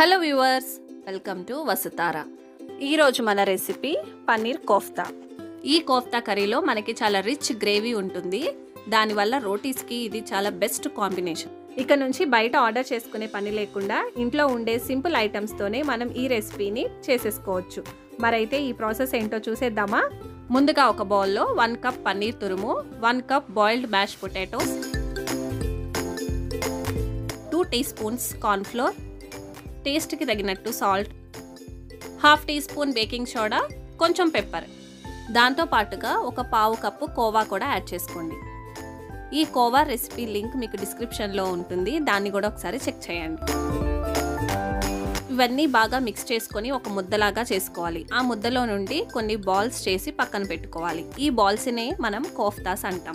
hello viewers welcome to Vasuthara ఈరోజు మన recipe paneer kofta ఈ కోఫ్తా కర్రీలో మనకి చాలా రిచ్ గ్రేవీ ఉంటుంది దానివల్ల రోటీస్కి ఇది చాలా బెస్ట్ కాంబినేషన్ ఇక నుంచి బయట ఆర్డర్ చేసుకునే పని లేకుండా ఇంట్లో ఉండే సింపుల్ ఐటమ్స్తోనే మనం ఈ రెసిపీని చేసేసుకోవచ్చు మరైతే ఈ ప్రాసెస్ ఏంటో చూసేద్దామా ముందుగా ఒక బౌల్లో వన్ కప్ పన్నీర్ తురుము one cup boiled mash potatoes two teaspoons cornflour టేస్ట్కి తగినట్టు salt half teaspoon baking soda కొంచెం పెప్పర్ దాంతో పాటుగా ఒక పావు కప్పు కోవా కూడా యాడ్ చేసుకోండి ఈ కోవా రెసిపీ లింక్ మీకు డిస్క్రిప్షన్లో ఉంటుంది దాన్ని కూడా ఒకసారి చెక్ చేయండి ఇవన్నీ బాగా మిక్స్ చేసుకొని ఒక ముద్దలాగా చేసుకోవాలి ఆ ముద్దలో నుండి కొన్ని బాల్స్ చేసి పక్కన పెట్టుకోవాలి ఈ బాల్స్నే మనం కోఫ్తాస్ అంటాం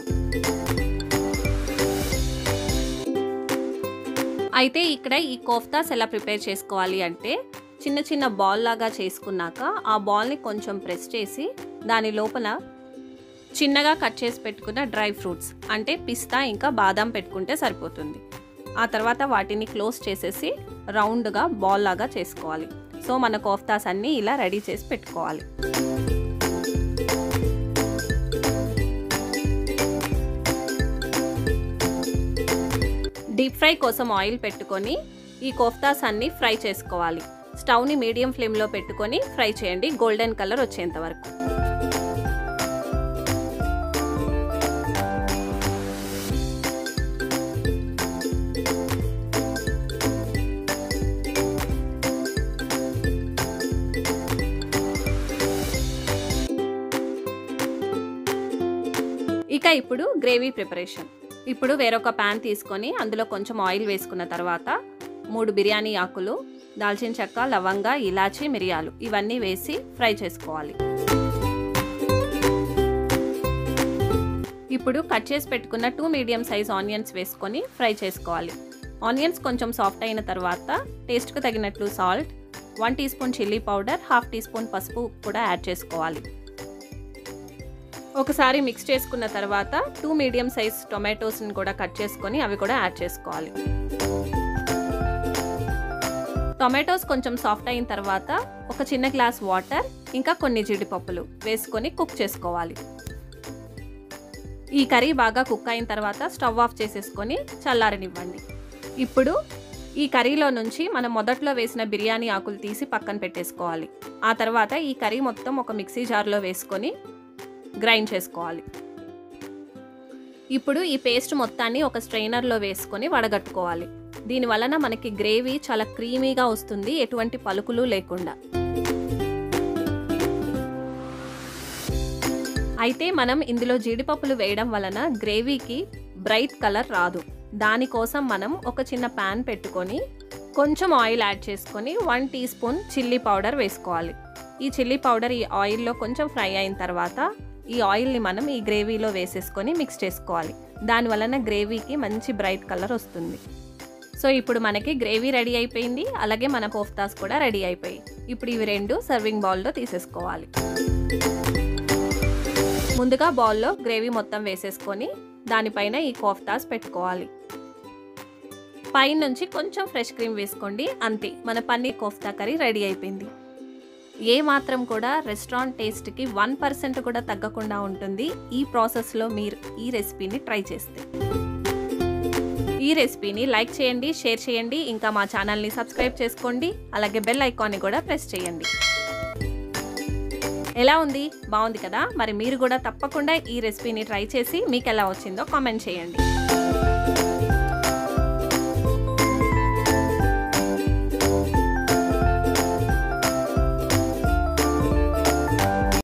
అయితే ఇక్కడ ఈ కోఫ్తాస్ ఎలా ప్రిపేర్ చేసుకోవాలి అంటే చిన్న చిన్న బాల్ లాగా చేసుకున్నాక ఆ బాల్ని కొంచెం ప్రెస్ చేసి దాని లోపల చిన్నగా కట్ చేసి పెట్టుకున్న డ్రై ఫ్రూట్స్ అంటే పిస్తా ఇంకా బాదాం పెట్టుకుంటే సరిపోతుంది ఆ తర్వాత వాటిని క్లోజ్ చేసేసి రౌండ్గా బాల్ లాగా చేసుకోవాలి సో మన కోఫ్తాస్ అన్నీ ఇలా రెడీ చేసి పెట్టుకోవాలి డీప్ ఫ్రై కోసం ఆయిల్ పెట్టుకొని ఈ కోఫ్తాస్ అన్ని ఫ్రై చేసుకోవాలి స్టవ్ని మీడియం ఫ్లేమ్లో పెట్టుకొని ఫ్రై చేయండి గోల్డెన్ కలర్ వచ్చేంత వరకు ఇక ఇప్పుడు గ్రేవీ ప్రిపరేషన్ ఇప్పుడు వేరొక ప్యాన్ తీసుకొని అందులో కొంచెం ఆయిల్ వేసుకున్న తర్వాత మూడు బిర్యానీ ఆకులు దాల్చిన చెక్క లవంగ ఇలాచి మిరియాలు ఇవన్నీ వేసి ఫ్రై చేసుకోవాలి ఇప్పుడు కట్ చేసి పెట్టుకున్న టూ మీడియం సైజ్ ఆనియన్స్ వేసుకొని ఫ్రై చేసుకోవాలి ఆనియన్స్ కొంచెం సాఫ్ట్ అయిన తర్వాత టేస్ట్కి తగినట్లు salt one teaspoon chilli powder half teaspoon పసుపు కూడా యాడ్ చేసుకోవాలి ఒకసారి మిక్స్ చేసుకున్న తర్వాత టూ మీడియం సైజ్ టొమాటోస్ని కూడా కట్ చేసుకొని అవి కూడా యాడ్ చేసుకోవాలి టొమాటోస్ కొంచెం సాఫ్ట్ అయిన తర్వాత ఒక చిన్న గ్లాస్ వాటర్ ఇంకా కొన్ని జీడిపప్పులు వేసుకొని కుక్ చేసుకోవాలి ఈ కర్రీ బాగా కుక్ అయిన తర్వాత స్టవ్ ఆఫ్ చేసేసుకొని చల్లారనివ్వండి ఇప్పుడు ఈ కర్రీలో నుంచి మనం మొదట్లో వేసిన బిర్యానీ ఆకులు తీసి పక్కన పెట్టేసుకోవాలి ఆ తర్వాత ఈ కర్రీ మొత్తం ఒక మిక్సీ జార్లో వేసుకొని గ్రైండ్ చేసుకోవాలి ఇప్పుడు ఈ పేస్ట్ మొత్తాన్ని ఒక స్ట్రైనర్లో వేసుకొని వడగట్టుకోవాలి దీని వలన మనకి గ్రేవీ చాలా క్రీమీగా వస్తుంది ఎటువంటి పలుకులు లేకుండా అయితే మనం ఇందులో జీడిపప్పులు వేయడం వలన గ్రేవీకి బ్రైట్ కలర్ రాదు దానికోసం మనం ఒక చిన్న ప్యాన్ పెట్టుకొని కొంచెం ఆయిల్ యాడ్ చేసుకొని one teaspoon chilli powder వేసుకోవాలి ఈ చిల్లీ పౌడర్ ఈ ఆయిల్లో కొంచెం ఫ్రై అయిన తర్వాత ఈ ఆయిల్ని మనం ఈ గ్రేవీలో వేసేసుకొని మిక్స్ చేసుకోవాలి దాని వలన గ్రేవీకి మంచి బ్రైట్ కలర్ వస్తుంది సో ఇప్పుడు మనకి గ్రేవీ రెడీ అయిపోయింది అలాగే మన కోఫ్తాస్ కూడా రెడీ అయిపోయి ఇప్పుడు ఇవి రెండు సర్వింగ్ బౌల్లో తీసేసుకోవాలి ముందుగా బౌల్లో గ్రేవీ మొత్తం వేసేసుకొని దానిపైన ఈ కోఫ్తాస్ పెట్టుకోవాలి పైన నుంచి కొంచెం ఫ్రెష్ క్రీమ్ వేసుకోండి అంతే మన పన్నీర్ కోఫ్తా కర్రీ రెడీ అయిపోయింది ఏ మాత్రం కూడా రెస్టారెంట్ టేస్ట్కి వన్ పర్సెంట్ కూడా తగ్గకుండా ఉంటుంది ఈ ప్రాసెస్లో మీరు ఈ రెసిపీని ట్రై చేస్తే ఈ రెసిపీని లైక్ చేయండి షేర్ చేయండి ఇంకా మా ఛానల్ని సబ్స్క్రైబ్ చేసుకోండి అలాగే బెల్ ఐకాన్ని కూడా ప్రెస్ చేయండి ఎలా ఉంది బాగుంది కదా మరి మీరు కూడా తప్పకుండా ఈ రెసిపీని ట్రై చేసి మీకు ఎలా వచ్చిందో కామెంట్ చేయండి